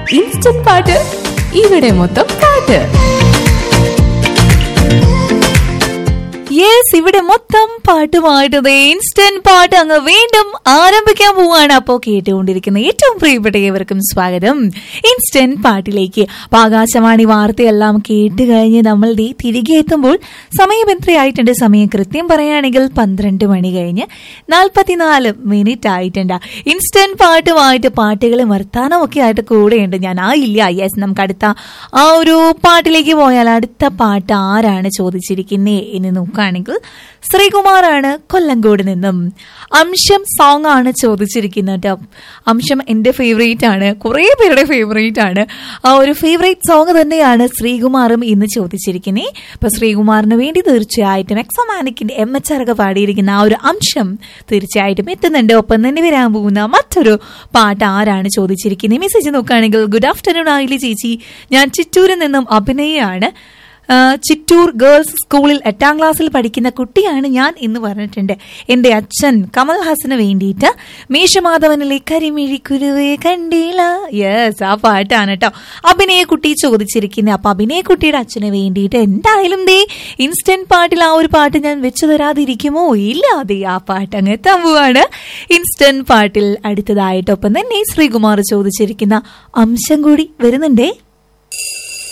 Instant പാട്ട് ഇവിടെ മൊത്തം പാട്ട് യെസ് ഇവിടെ മൊത്തം പാട്ടുമായിട്ട് ഇൻസ്റ്റന്റ് പാട്ട് അങ്ങ് വീണ്ടും ആരംഭിക്കാൻ പോവാണ് അപ്പോ കേട്ടുകൊണ്ടിരിക്കുന്ന ഏറ്റവും പ്രിയപ്പെട്ട ഏവർക്കും സ്വാഗതം ഇൻസ്റ്റന്റ് പാട്ടിലേക്ക് അപ്പൊ ആകാശവാണി വാർത്തയെല്ലാം കേട്ട് കഴിഞ്ഞ് നമ്മൾ ദേ തിരികെ എത്തുമ്പോൾ സമയം എത്രയായിട്ടുണ്ട് സമയം കൃത്യം പറയുകയാണെങ്കിൽ പന്ത്രണ്ട് മണി കഴിഞ്ഞ് നാൽപ്പത്തിനാല് മിനിറ്റ് ആയിട്ടുണ്ട് ഇൻസ്റ്റന്റ് പാട്ടുമായിട്ട് പാട്ടുകളും വർത്താനവും ഒക്കെ ആയിട്ട് കൂടെയുണ്ട് ഞാൻ ആ ഇല്ല യെസ് നമുക്ക് അടുത്ത ആ ഒരു പാട്ടിലേക്ക് പോയാൽ അടുത്ത പാട്ട് ആരാണ് ചോദിച്ചിരിക്കുന്നേ എന്ന് നോക്കുകയാണെങ്കിൽ ശ്രീകുമാറാണ് കൊല്ലങ്കോട് നിന്നും അംശം സോങ് ആണ് ചോദിച്ചിരിക്കുന്നത് ട്ടോ. അംശം എന്റെ ഫേവറേറ്റ് ആണ് കുറെ പേരുടെ ഫേവറേറ്റ് ആണ് ആ ഒരു ഫേവറേറ്റ് സോങ് തന്നെയാണ് ശ്രീകുമാറും ഇന്ന് ചോദിച്ചിരിക്കുന്നത് അപ്പൊ ശ്രീകുമാറിന് വേണ്ടി തീർച്ചയായിട്ടും എക്സോമാനിക്കിന്റെ എം എച്ച് ആർ ഒക്കെ പാടിയിരിക്കുന്ന ആ ഒരു അംശം തീർച്ചയായിട്ടും എത്തുന്നുണ്ട് ഒപ്പം തന്നെ വരാൻ പോകുന്ന മറ്റൊരു പാട്ട് ആരാണ് ചോദിച്ചിരിക്കുന്നത് മെസ്സേജ് നോക്കുകയാണെങ്കിൽ ഗുഡ് ആഫ്റ്റർനൂൺ ആയില്ലേ ചേച്ചി ഞാൻ ചിറ്റൂരിൽ നിന്നും അഭിനയാണ് ആ, ചിറ്റൂർ ഗേൾസ് സ്കൂളിൽ എട്ടാം ക്ലാസ്സിൽ പഠിക്കുന്ന കുട്ടിയാണ് ഞാൻ എന്ന് പറഞ്ഞിട്ടുണ്ട് എന്റെ അച്ഛൻ കമൽ ഹാസന് വേണ്ടിയിട്ട് മീശമാധവനിലെ കരിമിഴി കുരുവേ കണ്ടില്ല യെസ് ആ പാട്ടാണ് കേട്ടോ അഭിനയ കുട്ടി ചോദിച്ചിരിക്കുന്നത് അപ്പൊ അഭിനയ കുട്ടിയുടെ അച്ഛന് വേണ്ടിയിട്ട് എന്തായാലും ദേ ഇൻസ്റ്റന്റ് പാട്ടിൽ ആ ഒരു പാട്ട് ഞാൻ വെച്ചു തരാതിരിക്കുമോ ഇല്ല അതെ ആ പാട്ട് അങ്ങ് എത്താൻ പോവാണ് ഇൻസ്റ്റന്റ് പാട്ടിൽ അടുത്തതായിട്ടൊപ്പം തന്നെ ശ്രീകുമാർ ചോദിച്ചിരിക്കുന്ന അംശം കൂടി വരുന്നുണ്ടേ